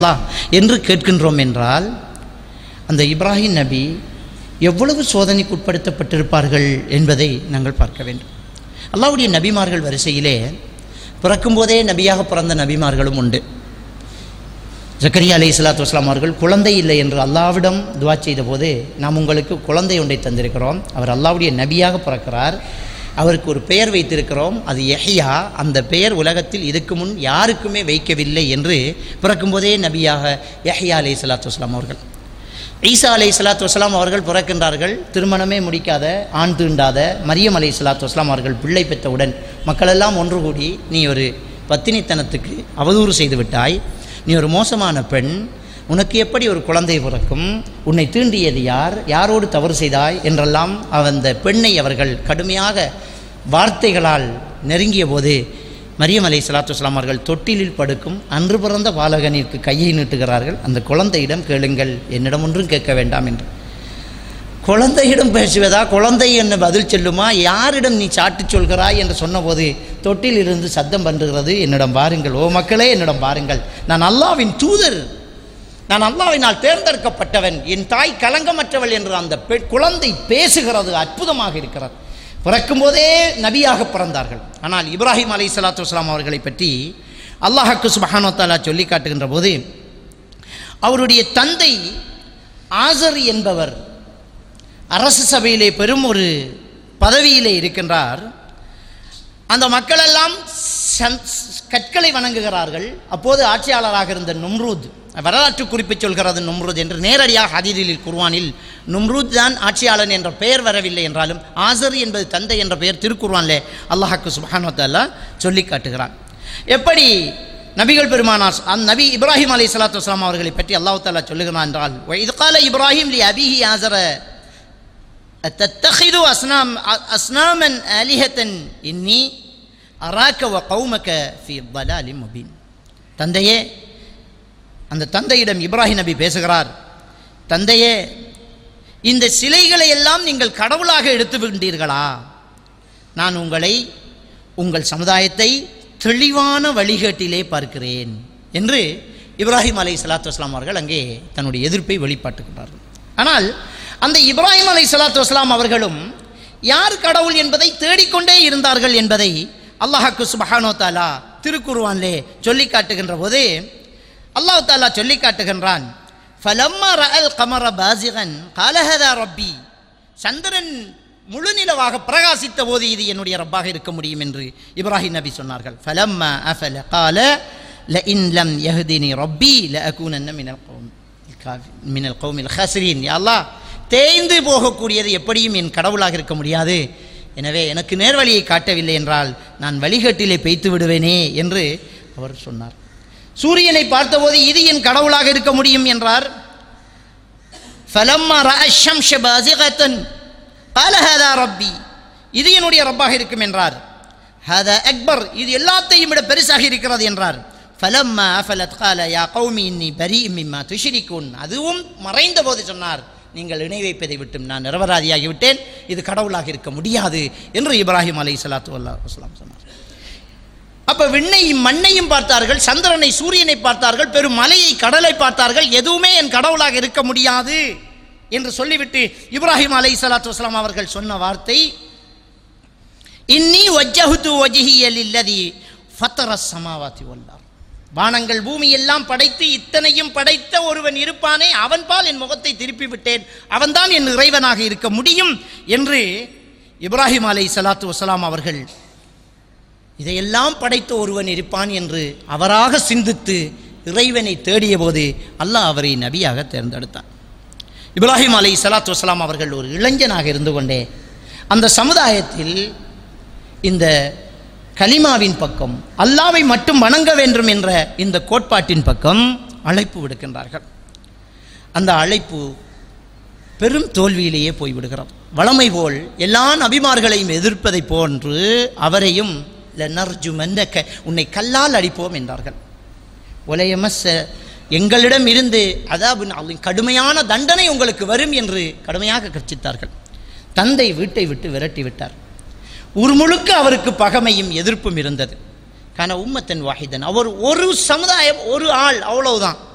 அல்லாஹ் என்று கேட்கின்றோம் என்றால் அந்த இப்ராஹிம் நபி எவ்வளவு சோதனைக்கு உட்படுத்தப்பட்டிருப்பார்கள் என்பதை நாங்கள் பார்க்க வேண்டும் அல்லாஹ்வுடைய நபிமார்கள் வரிசையிலே பிறக்கும்போதே நபியாக பிறந்த நபிமார்களும் உண்டு ஜக்கரியா அலை சலாத்து வஸ்லாம் அவர்கள் குழந்தை இல்லை என்று அல்லாவிடம் துவா செய்த போது நாம் உங்களுக்கு குழந்தை ஒன்றை தந்திருக்கிறோம் அவர் அல்லாவுடைய நபியாக பிறக்கிறார் அவருக்கு ஒரு பெயர் வைத்திருக்கிறோம் அது யஹ்யா அந்த பெயர் உலகத்தில் இதுக்கு முன் யாருக்குமே வைக்கவில்லை என்று பிறக்கும்போதே நபியாக யஹ்யா அலை சலாத்து வஸ்லாம் அவர்கள் ஈசா அலை சலாத்து வஸ்லாம் அவர்கள் பிறக்கின்றார்கள் திருமணமே முடிக்காத ஆண் தீண்டாத மரியம் அலை சலாத்து வஸ்லாம் அவர்கள் பிள்ளை பெற்றவுடன் மக்களெல்லாம் ஒன்று கூடி நீ ஒரு பத்தினித்தனத்துக்கு அவதூறு செய்து விட்டாய் நீ ஒரு மோசமான பெண் உனக்கு எப்படி ஒரு குழந்தை பிறக்கும் உன்னை தீண்டியது யார் யாரோடு தவறு செய்தாய் என்றெல்லாம் அந்த பெண்ணை அவர்கள் கடுமையாக வார்த்தைகளால் நெருங்கிய போது மரியம் அலை சலாத்து வஸ்லாம் அவர்கள் தொட்டிலில் படுக்கும் அன்று பிறந்த பாலகனிற்கு கையை நீட்டுகிறார்கள் அந்த குழந்தையிடம் கேளுங்கள் என்னிடம் ஒன்றும் கேட்க வேண்டாம் என்று குழந்தையிடம் பேசுவதா குழந்தை என்ன பதில் சொல்லுமா யாரிடம் நீ சாட்டிச் சொல்கிறாய் என்று சொன்னபோது தொட்டிலிருந்து சத்தம் பண்ணுகிறது என்னிடம் பாருங்கள் ஓ மக்களே என்னிடம் பாருங்கள் நான் அல்லாவின் தூதர் நான் அல்லாவினால் தேர்ந்தெடுக்கப்பட்டவன் என் தாய் கலங்கமற்றவள் என்று அந்த பெண் குழந்தை பேசுகிறது அற்புதமாக இருக்கிறது பிறக்கும்போதே நபியாக பிறந்தார்கள் ஆனால் இப்ராஹிம் அலை சலாத்து வஸ்லாம் அவர்களை பற்றி அல்லாஹக்கு சுபஹானோ தாலா சொல்லி காட்டுகின்ற போது அவருடைய தந்தை ஆசர் என்பவர் அரசு சபையிலே பெரும் ஒரு பதவியிலே இருக்கின்றார் அந்த மக்களெல்லாம் சந்- கற்களை வணங்குகிறார்கள் அப்போது ஆட்சியாளராக இருந்த நும்ரூத் வரலாற்று குறிப்பு சொல்கிறது நும்ரூத் என்று நேரடியாக ஹதீதில் குர்வானில் நும்ரூத் தான் ஆட்சியாளன் என்ற பெயர் வரவில்லை என்றாலும் ஆசர் என்பது தந்தை என்ற பெயர் திருக்குர்வானிலே அல்லாஹாக்கு சுபஹானத்தல்லா சொல்லி காட்டுகிறான் எப்படி நபிகள் பெருமானார் அந்த நபி இப்ராஹிம் அலை சலாத்து வஸ்லாம் அவர்களை பற்றி அல்லாஹ் தாலா சொல்லுகிறான் என்றால் இது கால இப்ராஹிம் லி அபிஹி ஆசர أتتخذ أصنام أصناما آلهة إني أراك وقومك في ضلال مبين தந்தையே அந்த தந்தையிடம் இப்ராஹிம் நபி பேசுகிறார் தந்தையே இந்த சிலைகளை எல்லாம் நீங்கள் கடவுளாக எடுத்து விட்டீர்களா நான் உங்களை உங்கள் சமுதாயத்தை தெளிவான வழிகேட்டிலே பார்க்கிறேன் என்று இப்ராஹிம் அலை சலாத்து வஸ்லாம் அவர்கள் அங்கே தன்னுடைய எதிர்ப்பை வெளிப்பாட்டுகிறார்கள் ஆனால் அந்த இப்ராஹிம் அலை சலாத்து வஸ்லாம் அவர்களும் யார் கடவுள் என்பதை தேடிக்கொண்டே இருந்தார்கள் என்பதை அல்லாஹாக்கு சுபஹானோ தாலா திருக்குருவான்லே சொல்லி காட்டுகின்ற போது அல்லாஹ் தாலா சொல்லி காட்டுகின்றான் ஃபலம்மா ரஅல் கமர பாசிகன் காலஹதா ரப்பி சந்திரன் முழு நிலவாக பிரகாசித்த போது இது என்னுடைய ரப்பாக இருக்க முடியும் என்று இப்ராஹிம் நபி சொன்னார்கள் ஃபலம்மா அஃபல கால லஇன் லம் யஹ்தினி ரப்பி லஅகூனன்ன மினல் கௌம் மினல் கௌமில் ஹஸ்ரீன் யா அல்லாஹ் தேய்ந்து போகக்கூடியது எப்படியும் என் கடவுளாக இருக்க முடியாது எனவே எனக்கு நேர்வழியை காட்டவில்லை என்றால் நான் வழிகட்டிலே பெய்த்து விடுவேனே என்று அவர் சொன்னார் சூரியனை பார்த்தபோது இது என் கடவுளாக இருக்க முடியும் என்றார் ஃபலம்மா ரஅ الشمس بازغة قال هذا ربي இது என்னுடைய ரப்பாக இருக்கும் என்றார் ஹதா அக்பர் இது எல்லாத்தையும் விட பெருசாக இருக்கிறது என்றார் ஃபலம்மா அஃபலத் قال يا قوم اني بريء مما تشركون அதுவும் மறைந்த போது சொன்னார் நீங்கள் இணை வைப்பதை விட்டும் நான் நிரபராதியாகி விட்டேன் இது கடவுளாக இருக்க முடியாது என்று இப்ராஹிம் அலை சலாத்து வல்லாம் சொன்னார் அப்ப விண்ணையும் மண்ணையும் பார்த்தார்கள் சந்திரனை சூரியனை பார்த்தார்கள் பெரும் மலையை கடலை பார்த்தார்கள் எதுவுமே என் கடவுளாக இருக்க முடியாது என்று சொல்லிவிட்டு இப்ராஹிம் அலை சலாத்து வஸ்லாம் அவர்கள் சொன்ன வார்த்தை இன்னி வஜ்ஜஹுது வஜ்ஹிய லில்லதி ஃபத்தர சமாவாதி வல்லார் வானங்கள் பூமி எல்லாம் படைத்து இத்தனையும் படைத்த ஒருவன் இருப்பானே அவன் பால் என் முகத்தை திருப்பி விட்டேன் அவன்தான் என் இறைவனாக இருக்க முடியும் என்று இப்ராஹிம் அலை சலாத்து வசலாம் அவர்கள் இதையெல்லாம் படைத்த ஒருவன் இருப்பான் என்று அவராக சிந்தித்து இறைவனை தேடிய போது அல்லாஹ் அவரை நபியாக தேர்ந்தெடுத்தான் இப்ராஹிம் அலை சலாத்து வசலாம் அவர்கள் ஒரு இளைஞனாக இருந்து கொண்டே அந்த சமுதாயத்தில் இந்த கலிமாவின் பக்கம் அல்லாவை மட்டும் வணங்க வேண்டும் என்ற இந்த கோட்பாட்டின் பக்கம் அழைப்பு விடுக்கின்றார்கள் அந்த அழைப்பு பெரும் தோல்வியிலேயே போய்விடுகிறது வளமை போல் எல்லா நபிமார்களையும் எதிர்ப்பதை போன்று அவரையும் லனர்ஜுமன்னக உன்னை கல்லால் அடிப்போம் என்றார்கள் உலயமஸ்ஸ எங்களிடம் இருந்து அதாவது கடுமையான தண்டனை உங்களுக்கு வரும் என்று கடுமையாக கர்ச்சித்தார்கள் தந்தை வீட்டை விட்டு விரட்டி விட்டார் ஊர் முழுக்க அவருக்கு பகமையும் எதிர்ப்பும் இருந்தது கான உம்மத்தன் வாஹிதன் அவர் ஒரு சமுதாயம் ஒரு ஆள் அவ்வளவுதான்